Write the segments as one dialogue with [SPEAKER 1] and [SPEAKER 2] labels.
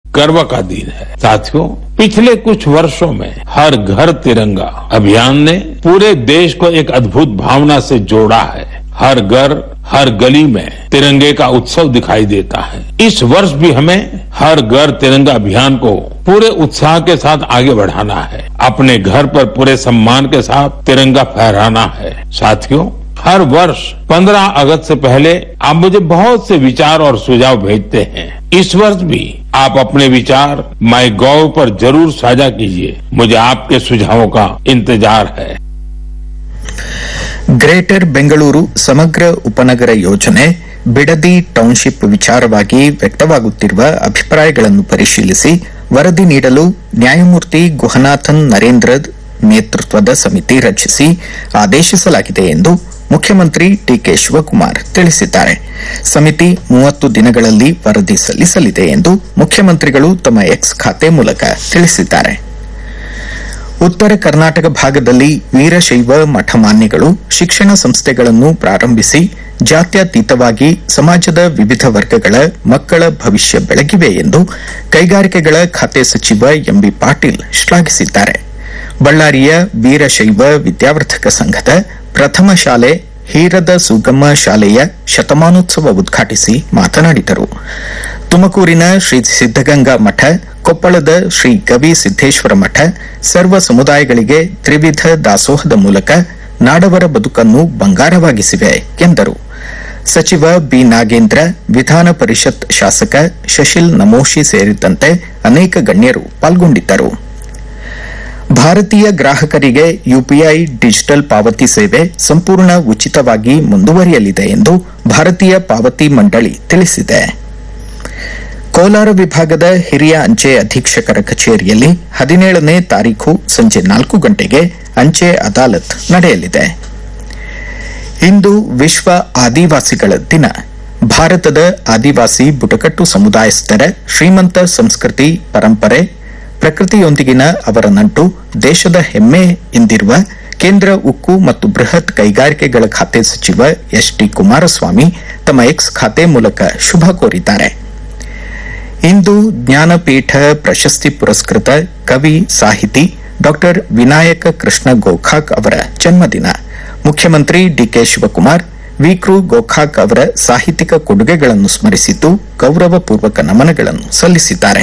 [SPEAKER 1] गर्व का दिन है साथियों पिछले कुछ वर्षों में हर घर तिरंगा अभियान ने पूरे देश को एक अद्भुत भावना से जोड़ा है हर घर हर गली में तिरंगे का उत्सव दिखाई देता है इस वर्ष भी हमें हर घर तिरंगा अभियान को पूरे उत्साह के साथ आगे बढ़ाना है अपने घर पर पूरे सम्मान के साथ तिरंगा फहराना है साथियों हर वर्ष 15 अगस्त से पहले आप मुझे बहुत से विचार और सुझाव भेजते हैं इस वर्ष भी आप अपने विचार माई गॉव पर जरूर साझा कीजिए मुझे आपके सुझावों का इंतजार है
[SPEAKER 2] ಗ್ರೇಟರ್ ಬೆಂಗಳೂರು ಸಮಗ್ರ ಉಪನಗರ ಯೋಜನೆ ಬಿಡದಿ ಟೌನ್ಶಿಪ್ ವಿಚಾರವಾಗಿ ವ್ಯಕ್ತವಾಗುತ್ತಿರುವ ಅಭಿಪ್ರಾಯಗಳನ್ನು ಪರಿಶೀಲಿಸಿ ವರದಿ ನೀಡಲು ನ್ಯಾಯಮೂರ್ತಿ ಗುಹನಾಥನ್ ನರೇಂದ್ರ ನೇತೃತ್ವದ ಸಮಿತಿ ರಚಿಸಿ ಆದೇಶಿಸಲಾಗಿದೆ ಎಂದು ಮುಖ್ಯಮಂತ್ರಿ ಡಿಕೆ ಶಿವಕುಮಾರ್ ತಿಳಿಸಿದ್ದಾರೆ ಸಮಿತಿ ಮೂವತ್ತು ದಿನಗಳಲ್ಲಿ ವರದಿ ಸಲ್ಲಿಸಲಿದೆ ಎಂದು ಮುಖ್ಯಮಂತ್ರಿಗಳು ತಮ್ಮ ಎಕ್ಸ್ ಖಾತೆ ಮೂಲಕ ತಿಳಿಸಿದ್ದಾರೆ ಉತ್ತರ ಕರ್ನಾಟಕ ಭಾಗದಲ್ಲಿ ವೀರಶೈವ ಮಠಮಾನ್ಯಗಳು ಶಿಕ್ಷಣ ಸಂಸ್ಥೆಗಳನ್ನು ಪ್ರಾರಂಭಿಸಿ ಜಾತ್ಯತೀತವಾಗಿ ಸಮಾಜದ ವಿವಿಧ ವರ್ಗಗಳ ಮಕ್ಕಳ ಭವಿಷ್ಯ ಬೆಳಗಿವೆ ಎಂದು ಕೈಗಾರಿಕೆಗಳ ಖಾತೆ ಸಚಿವ ಎಂಬಿ ಪಾಟೀಲ್ ಶ್ಲಾಘಿಸಿದ್ದಾರೆ ಬಳ್ಳಾರಿಯ ವೀರಶೈವ ವಿದ್ಯಾವರ್ಧಕ ಸಂಘದ ಪ್ರಥಮ ಶಾಲೆ ಹೀರದ ಸುಗಮ ಶಾಲೆಯ ಶತಮಾನೋತ್ಸವ ಉದ್ಘಾಟಿಸಿ ಮಾತನಾಡಿದರು ತುಮಕೂರಿನ ಶ್ರೀ ಸಿದ್ದಗಂಗಾ ಮಠ ಕೊಪ್ಪಳದ ಶ್ರೀ ಗವಿ ಸಿದ್ದೇಶ್ವರ ಮಠ ಸರ್ವ ಸಮುದಾಯಗಳಿಗೆ ತ್ರಿವಿಧ ದಾಸೋಹದ ಮೂಲಕ ನಾಡವರ ಬದುಕನ್ನು ಬಂಗಾರವಾಗಿಸಿವೆ ಎಂದರು ಸಚಿವ ಬಿ ನಾಗೇಂದ್ರ ವಿಧಾನ ಪರಿಷತ್ ಶಾಸಕ ಶಶಿಲ್ ನಮೋಶಿ ಸೇರಿದಂತೆ ಅನೇಕ ಗಣ್ಯರು ಪಾಲ್ಗೊಂಡಿದ್ದರು ಭಾರತೀಯ ಗ್ರಾಹಕರಿಗೆ ಯುಪಿಐ ಡಿಜಿಟಲ್ ಪಾವತಿ ಸೇವೆ ಸಂಪೂರ್ಣ ಉಚಿತವಾಗಿ ಮುಂದುವರಿಯಲಿದೆ ಎಂದು ಭಾರತೀಯ ಪಾವತಿ ಮಂಡಳಿ ತಿಳಿಸಿದೆ ಕೋಲಾರ ವಿಭಾಗದ ಹಿರಿಯ ಅಂಚೆ ಅಧೀಕ್ಷಕರ ಕಚೇರಿಯಲ್ಲಿ ಹದಿನೇಳನೇ ತಾರೀಖು ಸಂಜೆ ನಾಲ್ಕು ಗಂಟೆಗೆ ಅಂಚೆ ಅದಾಲತ್ ನಡೆಯಲಿದೆ ಇಂದು ವಿಶ್ವ ಆದಿವಾಸಿಗಳ ದಿನ ಭಾರತದ ಆದಿವಾಸಿ ಬುಡಕಟ್ಟು ಸಮುದಾಯಸ್ಥರ ಶ್ರೀಮಂತ ಸಂಸ್ಕೃತಿ ಪರಂಪರೆ ಪ್ರಕೃತಿಯೊಂದಿಗಿನ ಅವರ ನಂಟು ದೇಶದ ಹೆಮ್ಮೆ ಎಂದಿರುವ ಕೇಂದ್ರ ಉಕ್ಕು ಮತ್ತು ಬೃಹತ್ ಕೈಗಾರಿಕೆಗಳ ಖಾತೆ ಸಚಿವ ಎಸ್ ಟಿ ಕುಮಾರಸ್ವಾಮಿ ತಮ್ಮ ಎಕ್ಸ್ ಖಾತೆ ಮೂಲಕ ಶುಭ ಕೋರಿದ್ದಾರೆ ಇಂದು ಜ್ಞಾನಪೀಠ ಪ್ರಶಸ್ತಿ ಪುರಸ್ಕೃತ ಕವಿ ಸಾಹಿತಿ ಡಾ ವಿನಾಯಕ ಕೃಷ್ಣ ಗೋಖಾಕ್ ಅವರ ಜನ್ಮದಿನ ಮುಖ್ಯಮಂತ್ರಿ ಡಿಕೆ ಶಿವಕುಮಾರ್ ವಿಕ್ರು ಗೋಖಾಕ್ ಅವರ ಸಾಹಿತ್ಯಿಕ ಕೊಡುಗೆಗಳನ್ನು ಸ್ಮರಿಸಿದ್ದು ಗೌರವಪೂರ್ವಕ ನಮನಗಳನ್ನು ಸಲ್ಲಿಸಿದ್ದಾರೆ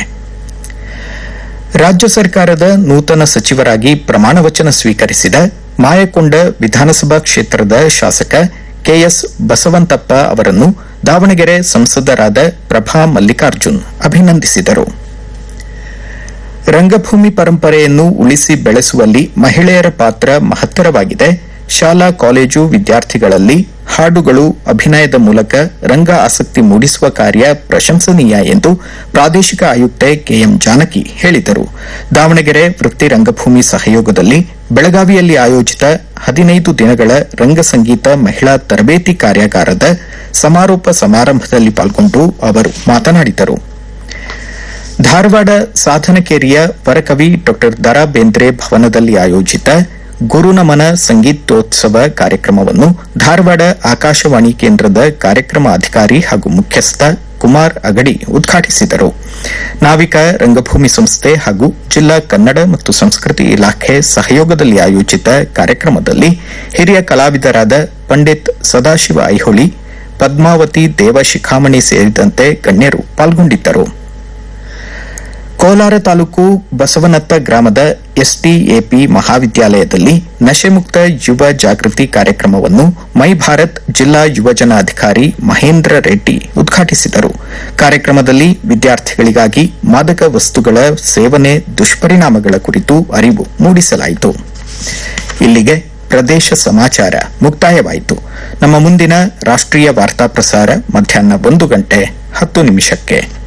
[SPEAKER 2] ರಾಜ್ಯ ಸರ್ಕಾರದ ನೂತನ ಸಚಿವರಾಗಿ ಪ್ರಮಾಣ ವಚನ ಸ್ವೀಕರಿಸಿದ ಮಾಯಕೊಂಡ ವಿಧಾನಸಭಾ ಕ್ಷೇತ್ರದ ಶಾಸಕ ಕೆಎಸ್ ಬಸವಂತಪ್ಪ ಅವರನ್ನು ದಾವಣಗೆರೆ ಸಂಸದರಾದ ಪ್ರಭಾ ಮಲ್ಲಿಕಾರ್ಜುನ್ ಅಭಿನಂದಿಸಿದರು ರಂಗಭೂಮಿ ಪರಂಪರೆಯನ್ನು ಉಳಿಸಿ ಬೆಳೆಸುವಲ್ಲಿ ಮಹಿಳೆಯರ ಪಾತ್ರ ಮಹತ್ತರವಾಗಿದೆ ಶಾಲಾ ಕಾಲೇಜು ವಿದ್ಯಾರ್ಥಿಗಳಲ್ಲಿ ಹಾಡುಗಳು ಅಭಿನಯದ ಮೂಲಕ ರಂಗ ಆಸಕ್ತಿ ಮೂಡಿಸುವ ಕಾರ್ಯ ಪ್ರಶಂಸನೀಯ ಎಂದು ಪ್ರಾದೇಶಿಕ ಆಯುಕ್ತೆ ಕೆಎಂ ಜಾನಕಿ ಹೇಳಿದರು ದಾವಣಗೆರೆ ವೃತ್ತಿ ರಂಗಭೂಮಿ ಸಹಯೋಗದಲ್ಲಿ ಬೆಳಗಾವಿಯಲ್ಲಿ ಆಯೋಜಿತ ಹದಿನೈದು ದಿನಗಳ ರಂಗ ಸಂಗೀತ ಮಹಿಳಾ ತರಬೇತಿ ಕಾರ್ಯಾಗಾರದ ಸಮಾರೋಪ ಸಮಾರಂಭದಲ್ಲಿ ಪಾಲ್ಗೊಂಡು ಅವರು ಮಾತನಾಡಿದರು ಧಾರವಾಡ ಸಾಧನಕೇರಿಯ ವರಕವಿ ಡಾ ದರಾ ಬೇಂದ್ರೆ ಭವನದಲ್ಲಿ ಆಯೋಜಿತ ಗುರುನಮನ ಸಂಗೀತೋತ್ಸವ ಕಾರ್ಯಕ್ರಮವನ್ನು ಧಾರವಾಡ ಆಕಾಶವಾಣಿ ಕೇಂದ್ರದ ಕಾರ್ಯಕ್ರಮ ಅಧಿಕಾರಿ ಹಾಗೂ ಮುಖ್ಯಸ್ಥ ಕುಮಾರ್ ಅಗಡಿ ಉದ್ಘಾಟಿಸಿದರು ನಾವಿಕ ರಂಗಭೂಮಿ ಸಂಸ್ಥೆ ಹಾಗೂ ಜಿಲ್ಲಾ ಕನ್ನಡ ಮತ್ತು ಸಂಸ್ಕೃತಿ ಇಲಾಖೆ ಸಹಯೋಗದಲ್ಲಿ ಆಯೋಜಿತ ಕಾರ್ಯಕ್ರಮದಲ್ಲಿ ಹಿರಿಯ ಕಲಾವಿದರಾದ ಪಂಡಿತ್ ಸದಾಶಿವ ಐಹೊಳಿ ಪದ್ಮಾವತಿ ದೇವಶಿಖಾಮಣಿ ಸೇರಿದಂತೆ ಗಣ್ಯರು ಪಾಲ್ಗೊಂಡಿದ್ದರು ಕೋಲಾರ ತಾಲೂಕು ಬಸವನತ್ತ ಗ್ರಾಮದ ಎಸ್ಡಿಎಪಿ ಮಹಾವಿದ್ಯಾಲಯದಲ್ಲಿ ನಶೆಮುಕ್ತ ಯುವ ಜಾಗೃತಿ ಕಾರ್ಯಕ್ರಮವನ್ನು ಮೈ ಭಾರತ್ ಜಿಲ್ಲಾ ಯುವಜನ ಅಧಿಕಾರಿ ಮಹೇಂದ್ರ ರೆಡ್ಡಿ ಉದ್ಘಾಟಿಸಿದರು ಕಾರ್ಯಕ್ರಮದಲ್ಲಿ ವಿದ್ಯಾರ್ಥಿಗಳಿಗಾಗಿ ಮಾದಕ ವಸ್ತುಗಳ ಸೇವನೆ ದುಷ್ಪರಿಣಾಮಗಳ ಕುರಿತು ಅರಿವು ಮೂಡಿಸಲಾಯಿತು ಇಲ್ಲಿಗೆ ಪ್ರದೇಶ ಸಮಾಚಾರ ಮುಕ್ತಾಯವಾಯಿತು ನಮ್ಮ ಮುಂದಿನ ರಾಷ್ಟ್ರೀಯ ವಾರ್ತಾ ಪ್ರಸಾರ ಮಧ್ಯಾಹ್ನ ಒಂದು ಗಂಟೆ ಹತ್ತು ನಿಮಿಷಕ್ಕೆ